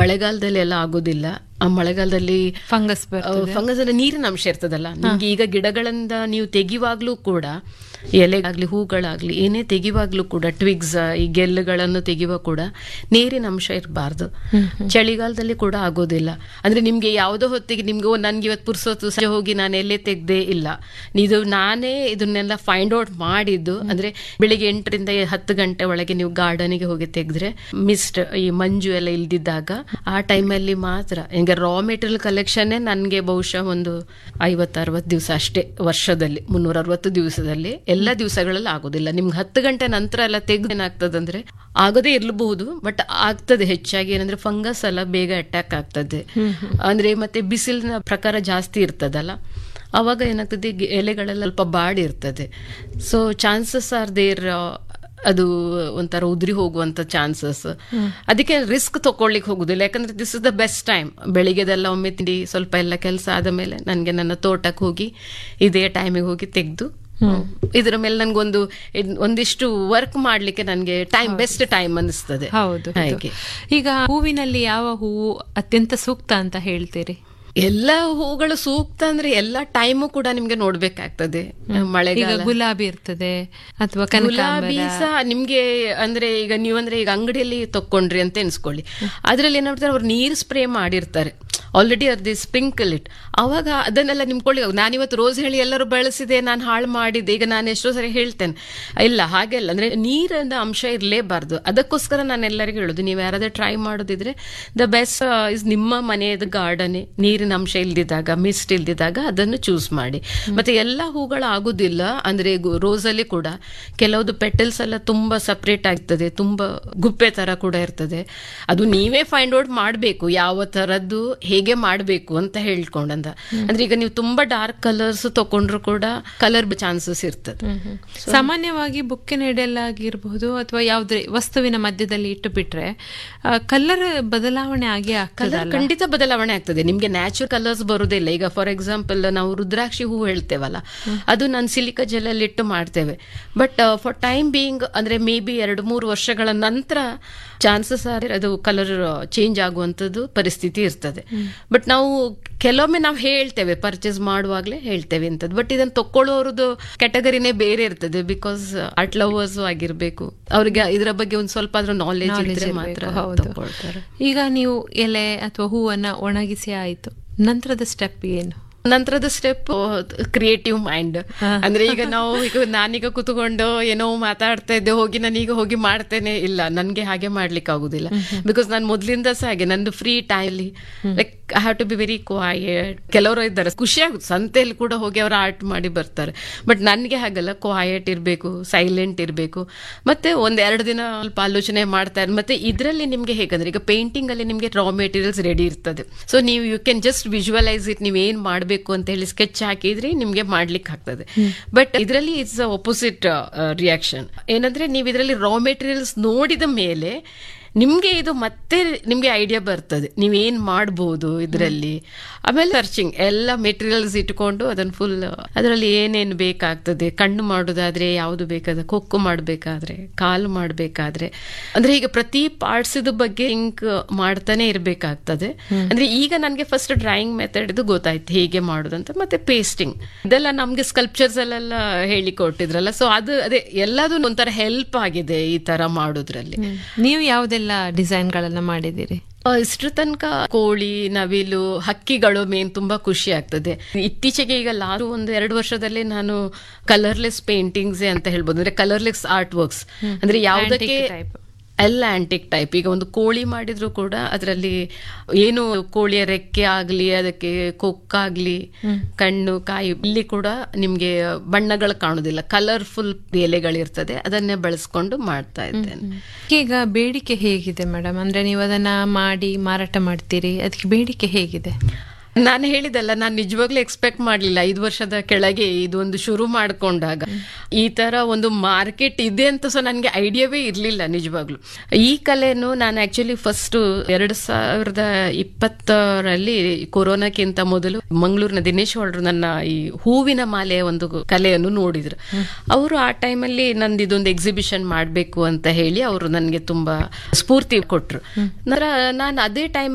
ಮಳೆಗಾಲದಲ್ಲಿ ಎಲ್ಲ ಆಗೋದಿಲ್ಲ ಆ ಮಳೆಗಾಲದಲ್ಲಿ ಫಂಗಸ್ ಬರ್ತದೆ ಫಂಗಸ್ ಅಂದ್ರೆ ನೀರಿನ ಅಂಶ ಇರ್ತದಲ್ಲ ನಿಮ್ಗೆ ಈಗ ಗಿಡಗಳಿಂದ ನೀವು ತೆಗಿವಾಗ್ಲೂ ಕೂಡ ಎಲೆಗಾಗ್ಲಿ ಹೂಗಳಾಗ್ಲಿ ಏನೇ ತೆಗಿವಾಗ್ಲೂ ಕೂಡ ಟ್ವಿಗ್ಸ್ ಈ ಗೆಲ್ಲುಗಳನ್ನು ತೆಗಿಯುವ ಕೂಡ ನೀರಿನ ಅಂಶ ಇರಬಾರ್ದು ಚಳಿಗಾಲದಲ್ಲಿ ಕೂಡ ಆಗೋದಿಲ್ಲ ಅಂದ್ರೆ ನಿಮ್ಗೆ ಯಾವುದೋ ಹೊತ್ತಿಗೆ ನಿಮ್ಗೆ ಓ, ನನ್ಗೆ ಇವತ್ತು ಪುರ್ಸೊತ್ತು ಸಂಜೆ ಹೋಗಿ ನಾನು ಎಲ್ಲೇ ತೆಗ್ದೆ ಇಲ್ಲ ಇದು ನಾನೇ ಇದನ್ನೆಲ್ಲ ಫೈಂಡ್ ಔಟ್ ಮಾಡಿದ್ದು ಅಂದ್ರೆ ಬೆಳಿಗ್ಗೆ ಎಂಟರಿಂದ ಹತ್ತು ಗಂಟೆ ಒಳಗೆ ನೀವು ಗಾರ್ಡನಿಗೆ ಹೋಗಿ ತೆಗೆದ್ರೆ ಮಿಸ್ಟ್ ಈ ಮಂಜು ಎಲ್ಲ ಇಲ್ದಿದ್ದಾಗ ಆ ಟೈಮಲ್ಲಿ ಮಾತ್ರ ಈಗ ರಾ ಮೆಟೀರಿಯಲ್ ಕಲೆಕ್ಷನ್ನೇ ನನಗೆ ಬಹುಶಃ ಒಂದು ಐವತ್ತು ಅರವತ್ತು ದಿವಸ ಅಷ್ಟೇ ವರ್ಷದಲ್ಲಿ ಮುನ್ನೂರ ಅರವತ್ತು ದಿವಸದಲ್ಲಿ ಎಲ್ಲ ದಿವಸಗಳಲ್ಲಿ ಆಗೋದಿಲ್ಲ ನಿಮ್ಗೆ ಹತ್ತು ಗಂಟೆ ನಂತರ ಎಲ್ಲ ತೆಗೆದು ಏನಾಗ್ತದಂದ್ರೆ ಆಗದೇ ಇರಬಹುದು ಬಟ್ ಆಗ್ತದೆ ಹೆಚ್ಚಾಗಿ ಏನಂದ್ರೆ ಫಂಗಸ್ ಎಲ್ಲ ಬೇಗ ಅಟ್ಯಾಕ್ ಆಗ್ತದೆ ಅಂದ್ರೆ ಮತ್ತೆ ಬಿಸಿಲಿನ ಪ್ರಕಾರ ಜಾಸ್ತಿ ಇರ್ತದಲ್ಲ ಅವಾಗ ಏನಾಗ್ತದೆ ಗಿ- ಎಲೆಗಳೆಲ್ಲ ಸ್ವಲ್ಪ ಬಾಡಿ ಇರ್ತದೆ ಸೊ ಚಾನ್ಸಸ್ ಆರ್ ದೇರ್ ಅದು ಒಂಥರ ಉದುರಿ ಹೋಗುವಂತ ಚಾನ್ಸಸ್ ಅದಕ್ಕೆ ರಿಸ್ಕ್ ತಗೊಳ್ಳಿಕ್ಕೆ ಹೋಗುದಿಲ್ಲ ಯಾಕಂದ್ರೆ this is the best time ಬೆಳಿಗ್ಗೆದೆಲ್ಲ ಒಮ್ಮೆ ತಿಂಡಿ ಸ್ವಲ್ಪ ಎಲ್ಲ ಕೆಲಸ ಆದ ಮೇಲೆ ನನಗೆ ನನ್ನ ತೋಟಕ್ಕೆ ಹೋಗಿ ಇದೇ ಟೈಮಿಗೆ ಹೋಗಿ ತೆಗೆದು ಇದರ ಮೇಲೆ ನನ್ಗೊಂದು ಇದ್- ಒಂದಿಷ್ಟು ವರ್ಕ್ ಮಾಡ್ಲಿಕ್ಕೆ ನನಗೆ ಟೈಮ್ ಬೆಸ್ಟ್ ಟೈಮ್ ಅನಿಸ್ತದೆ ಹೌದು ಹೌದು. ಹಾಗೆ ಈಗ ಹೂವಿನಲ್ಲಿ ಯಾವ ಹೂವು ಅತ್ಯಂತ ಸೂಕ್ತ ಅಂತ ಹೇಳ್ತೀರಿ ಎಲ್ಲ ಹೂಗಳು ಸೂಕ್ತ ಅಂದ್ರೆ ಎಲ್ಲ ಟೈಮು ಕೂಡ ನಿಮ್ಗೆ ನೋಡ್ಬೇಕಾಗ್ತದೆ ಈಗ ಮಳೆಗಾಲ ಗುಲಾಬಿ ಇರ್ತದೆ ಅಥವಾ ಗುಲಾಬಿ ಕನಕಾಂಬರ ಸಹ ನಿಮ್ಗೆ ಅಂದ್ರೆ ಈಗ ನೀವಂದ್ರೆ ಈಗ ಅಂಗಡಿಯಲ್ಲಿ ತಕೊಂಡ್ರಿ ಅಂತ ಎನ್ಸ್ಕೊಳ್ಳಿ ಅದ್ರಲ್ಲಿ ಏನಾಗ್ತಾರೆ ಅವ್ರು ನೀರು ಸ್ಪ್ರೇ ಮಾಡಿರ್ತಾರೆ ಆಲ್ರೆಡಿ ಅದು ಸ್ಪ್ರಿಂಕಲ್ ಇಟ್ ಅವಾಗ ಅದನ್ನೆಲ್ಲ ನಿಮ್ಕೊಳ್ಳಿ ನಾನಿವತ್ತು ರೋಸ್ ಹೇಳಿ ಎಲ್ಲರೂ ಬಳಸಿದೆ ನಾನು ಹಾಳು ಮಾಡಿದ್ದೆ ಈಗ ನಾನು ಎಷ್ಟೋ ಸರಿ ಹೇಳ್ತೇನೆ ಇಲ್ಲ ಹಾಗೆಲ್ಲ ಅಂದ್ರೆ ನೀರಿನ ಅಂಶ ಇರಲೇಬಾರ್ದು ಅದಕ್ಕೋಸ್ಕರ ನಾನು ಎಲ್ಲರಿಗೂ ಹೇಳೋದು ನೀವು ಯಾರಾದ್ರೂ ಟ್ರೈ ಮಾಡೋದಿದ್ರೆ ದ ಬೆಸ್ಟ್ ಇಸ್ ನಿಮ್ಮ ಮನೆಯದ ಗಾರ್ಡನ್ ನೀರಿನ ಅಂಶ ಇಲ್ದಿದ್ದಾಗ ಮಿಸ್ಟ್ ಇಲ್ದಿದ್ದಾಗ ಅದನ್ನು ಚೂಸ್ ಮಾಡಿ ಮತ್ತೆ ಎಲ್ಲ ಹೂಗಳು ಆಗುದಿಲ್ಲ ಅಂದ್ರೆ ರೋಸ್ ಅಲ್ಲಿ ಕೂಡ ಕೆಲವುದು ಪೆಟಲ್ಸ್ ಎಲ್ಲ ತುಂಬಾ ಸಪ್ರೇಟ್ ಆಗ್ತದೆ ತುಂಬಾ ಗುಪ್ಪೆ ತರ ಕೂಡ ಇರ್ತದೆ ಅದು ನೀವೇ ಫೈಂಡ್ ಔಟ್ ಮಾಡಬೇಕು ಯಾವ ತರದ್ದು ಹೇಗೆ ಮಾಡಬೇಕು ಅಂತ ಹೇಳ್ಕೊಂಡಂತ ಅಂದ್ರೆ ಈಗ ನೀವು ತುಂಬಾ ಡಾರ್ಕ್ ಕಲರ್ಸ್ ತಕೊಂಡ್ರು ಕೂಡ ಕಲರ್ ಚಾನ್ಸಸ್ ಇರ್ತದೆ ಸಾಮಾನ್ಯವಾಗಿ ಬುಕ್ಕಿನೆಡೆಲ್ಲಾಗಿರ್ಬಹುದು ಅಥವಾ ಯಾವುದೇ ವಸ್ತುವಿನ ಮಧ್ಯದಲ್ಲಿ ಇಟ್ಟು ಬಿಟ್ರೆ ಕಲರ್ ಬದಲಾವಣೆ ಆಗೇ ಆಗ್ತದೆ ಕಲರ್ ಖಂಡಿತ ಬದಲಾವಣೆ ಆಗ್ತದೆ ನಿಮ್ಗೆ ನ್ಯಾಚುರಲ್ ಕಲರ್ಸ್ ಬರುದಿಲ್ಲ ಈಗ ಫಾರ್ ಎಕ್ಸಾಂಪಲ್ ನಾವು ರುದ್ರಾಕ್ಷಿ ಹೂ ಹೇಳ್ತೇವಲ್ಲ ಅದು ನಾನು ಸಿಲಿಕ ಜೆಲ್ಲಲ್ಲಿ ಇಟ್ಟು ಮಾಡ್ತೇವೆ ಬಟ್ ಫಾರ್ ಟೈಮ್ ಬೀಯಿಂಗ್ ಅಂದ್ರೆ ಮೇ ಬಿ ಎರಡು ಮೂರು ವರ್ಷಗಳ ನಂತರ ಚಾನ್ಸಸ್ ಆದ್ರೆ ಅದು ಕಲರ್ ಚೇಂಜ್ ಆಗುವಂಥದ್ದು ಪರಿಸ್ಥಿತಿ ಇರ್ತದೆ ಬಟ್ ನಾವು ಕೆಲವೊಮ್ಮೆ ನಾವು ಹೇಳ್ತೇವೆ ಪರ್ಚೇಸ್ ಮಾಡುವಾಗಲೇ ಹೇಳ್ತೇವೆ ಅಂತದ್ದು ಬಟ್ ಇದನ್ನು ತಕೊಳ್ಳೋರದ್ದು ಕ್ಯಾಟಗರಿನೇ ಬೇರೆ ಇರ್ತದೆ ಬಿಕಾಸ್ ಆರ್ಟ್ ಲವರ್ಸ್ ಆಗಿರ್ಬೇಕು ಅವ್ರಿಗೆ ಇದರ ಬಗ್ಗೆ ಒಂದು ಸ್ವಲ್ಪ ಆದ್ರೂ ನಾಲೆಜ್ ಇದ್ರೆ ಮಾತ್ರ ಹೌದು ತಗೊಳ್ತಾರೆ ಈಗ ನೀವು ಎಲೆ ಅಥವಾ ಹೂವನ್ನ ಒಣಗಿಸಿ ಆಯ್ತು ನಂತರದ ಸ್ಟೆಪ್ ಏನು ನಂತರದ ಸ್ಟೆಪ್ ಕ್ರಿಯೇಟಿವ್ ಮೈಂಡ್ ಅಂದ್ರೆ ಈಗ ನಾವು ಈಗ ನಾನೀಗ ಕುತ್ಕೊಂಡು ಏನೋ ಮಾತಾಡ್ತಾ ಇದ್ದೆ ಹೋಗಿ ನಾನೀಗ ಹೋಗಿ ಮಾಡ್ತೇನೆ ಇಲ್ಲ ನನ್ಗೆ ಹಾಗೆ ಮಾಡ್ಲಿಕ್ಕೆ ಆಗುದಿಲ್ಲ ಬಿಕಾಸ್ ನಾನು ಮೊದ್ಲಿಂದ ಸಹ ಹಾಗೆ ನಂದು ಫ್ರೀ ಟೈಮ್ಲಿ like I have to be very quiet ಕೆಲವರು ಇದ್ದಾರೆ ಖುಷಿ ಆಗುತ್ತೆ ಸಂತೆಯಲ್ಲಿ ಕೂಡ ಹೋಗಿ ಅವರು ಆರ್ಟ್ ಮಾಡಿ ಬರ್ತಾರೆ ಬಟ್ ನನಗೆ ಹಾಗಲ್ಲ ಕ್ವಾಯಟ್ ಇರಬೇಕು ಸೈಲೆಂಟ್ ಇರಬೇಕು ಮತ್ತೆ ಒಂದ್ ಎರಡು ದಿನ ಸ್ವಲ್ಪ ಆಲೋಚನೆ ಮಾಡ್ತಾ ಇರ್ ಮತ್ತೆ ಇದರಲ್ಲಿ ನಿಮ್ಗೆ ಹೇಗಂದ್ರೆ ಈಗ ಪೇಂಟಿಂಗ್ ಅಲ್ಲಿ ನಿಮ್ಗೆ ರಾ ಮೆಟೀರಿಯಲ್ಸ್ ರೆಡಿ ಇರ್ತದೆ ಸೊ ನೀವು you can just visualise it ನೀವು ಏನ್ ಮಾಡಬೇಕು ಅಂತ ಹೇಳಿ ಸ್ಕೆಚ್ ಹಾಕಿದ್ರೆ ನಿಮ್ಗೆ ಮಾಡ್ಲಿಕ್ಕೆ ಆಗ್ತದೆ ಬಟ್ ಇದರಲ್ಲಿ ಇಟ್ಸ್ ಅಪೋಸಿಟ್ ರಿಯಾಕ್ಷನ್ ಏನಂದ್ರೆ ನೀವು ಇದರಲ್ಲಿ ರಾ ಮೆಟೀರಿಯಲ್ಸ್ ನೋಡಿದ ಮೇಲೆ ನಿಮ್ಗೆ ಇದು ಮತ್ತೆ ನಿಮ್ಗೆ ಐಡಿಯಾ ಬರ್ತದೆ ನೀವೇನ್ ಮಾಡ್ಬೋದು ಇದರಲ್ಲಿ ಆಮೇಲೆ ಸರ್ಚಿಂಗ್ ಎಲ್ಲ ಮೆಟೀರಿಯಲ್ಸ್ ಇಟ್ಕೊಂಡು ಅದನ್ನ ಫುಲ್ ಅದರಲ್ಲಿ ಏನೇನು ಬೇಕಾಗ್ತದೆ ಕಣ್ಣು ಮಾಡೋದಾದ್ರೆ ಯಾವುದು ಬೇಕಾದ್ರೆ ಕೊಕ್ಕು ಮಾಡಬೇಕಾದ್ರೆ ಕಾಲು ಮಾಡಬೇಕಾದ್ರೆ ಅಂದ್ರೆ ಈಗ ಪ್ರತಿ ಪಾರ್ಟ್ಸ್ ಬಗ್ಗೆ ಇಂಕ್ ಮಾಡ್ತಾನೆ ಇರಬೇಕಾಗ್ತದೆ ಅಂದ್ರೆ ಈಗ ನನಗೆ ಫಸ್ಟ್ ಡ್ರಾಯಿಂಗ್ ಮೆಥಡ್ ಇದು ಗೊತ್ತಾಯ್ತು ಹೇಗೆ ಮಾಡೋದಂತ ಮತ್ತೆ ಪೇಸ್ಟಿಂಗ್ ಇದೆಲ್ಲ ನಮ್ಗೆ ಸ್ಕಲ್ಪ್ಚರ್ಸ್ ಅಲ್ಲೆಲ್ಲ ಹೇಳಿ ಕೊಟ್ಟಿದ್ರಲ್ಲ ಸೊ ಅದು ಅದೇ ಎಲ್ಲದೂ ಒಂಥರ ಹೆಲ್ಪ್ ಆಗಿದೆ ಈ ತರ ಮಾಡೋದ್ರಲ್ಲಿ ನೀವು ಯಾವುದೆಲ್ಲ ಡಿಸೈನ್ಗಳನ್ನ ಮಾಡಿದ್ದೀರಿ ಆ, ಇಷ್ಟ್ರ ತನಕ ಕೋಳಿ ನವಿಲು ಹಕ್ಕಿಗಳು ಮೇನ್ ತುಂಬಾ ಖುಷಿ ಆಗ್ತದೆ ಇತ್ತೀಚೆಗೆ ಈಗ ಲಾರು ಒಂದು ಎರಡು ವರ್ಷದಲ್ಲಿ ನಾನು ಕಲರ್ಲೆಸ್ ಪೇಂಟಿಂಗ್ಸ್ ಅಂತ ಹೇಳ್ಬೋದು ಅಂದ್ರೆ ಕಲರ್ಲೆಸ್ ಆರ್ಟ್ ವರ್ಕ್ಸ್ ಅಂದ್ರೆ ಯಾವುದಕ್ಕೆ Antique type. ಎಲ್ಲ ಆಂಟಿಕ್ ಟೈಪ್ ಈಗ ಒಂದು ಕೋಳಿ ಮಾಡಿದ್ರು ಕೂಡ ಅದರಲ್ಲಿ ಏನು ಕೋಳಿಯ ರೆಕ್ಕೆ ಆಗ್ಲಿ ಅದಕ್ಕೆ ಕೊಕ್ಕಾಗ್ಲಿ ಕಣ್ಣು ಕಾಯಿ ಇಲ್ಲಿ ಕೂಡ ನಿಮ್ಗೆ ಬಣ್ಣಗಳು ಕಾಣುದಿಲ್ಲ ಕಲರ್ಫುಲ್ ಎಲೆಗಳಿರ್ತದೆ ಅದನ್ನೇ ಬಳಸ್ಕೊಂಡು ಮಾಡ್ತಾ ಇದ್ದೇನೆ ಈಗ ಬೇಡಿಕೆ ಹೇಗಿದೆ ಮೇಡಮ್ ಅಂದ್ರೆ ನೀವು ಅದನ್ನ ಮಾಡಿ ಮಾರಾಟ ಮಾಡ್ತೀರಿ ಅದಕ್ಕೆ ಬೇಡಿಕೆ ಹೇಗಿದೆ ನಾನು ಹೇಳಿದಲ್ಲ ನಾನು ನಿಜವಾಗ್ಲೂ ಎಕ್ಸ್ಪೆಕ್ಟ್ ಮಾಡಲಿಲ್ಲ ಐದು ವರ್ಷದ ಕೆಳಗೆ ಇದೊಂದು ಶುರು ಮಾಡ್ಕೊಂಡಾಗ ಈ ತರ ಒಂದು ಮಾರ್ಕೆಟ್ ಇದೆ ಅಂತ ಸೊ ನನಗೆ ಐಡಿಯಾವೇ ಇರಲಿಲ್ಲ ನಿಜವಾಗ್ಲು ಈ ಕಲೆನು ನಾನು ಆಕ್ಚುಲಿ ಫಸ್ಟ್ ಎರಡು ಸಾವಿರದ ಇಪ್ಪತ್ತರಲ್ಲಿ ಕೊರೋನಾಕ್ಕಿಂತ ಮೊದಲು ಮಂಗಳೂರಿನ ದಿನೇಶ್ ಹೊಳ್ರು ನನ್ನ ಈ ಹೂವಿನ ಮಾಲೆಯ ಒಂದು ಕಲೆಯನ್ನು ನೋಡಿದ್ರು ಅವರು ಆ ಟೈಮಲ್ಲಿ ನಂದು ಇದೊಂದು ಎಕ್ಸಿಬಿಷನ್ ಮಾಡಬೇಕು ಅಂತ ಹೇಳಿ ಅವರು ನನಗೆ ತುಂಬಾ ಸ್ಫೂರ್ತಿ ಕೊಟ್ರು ನಂತರ ನಾನು ಅದೇ ಟೈಮ್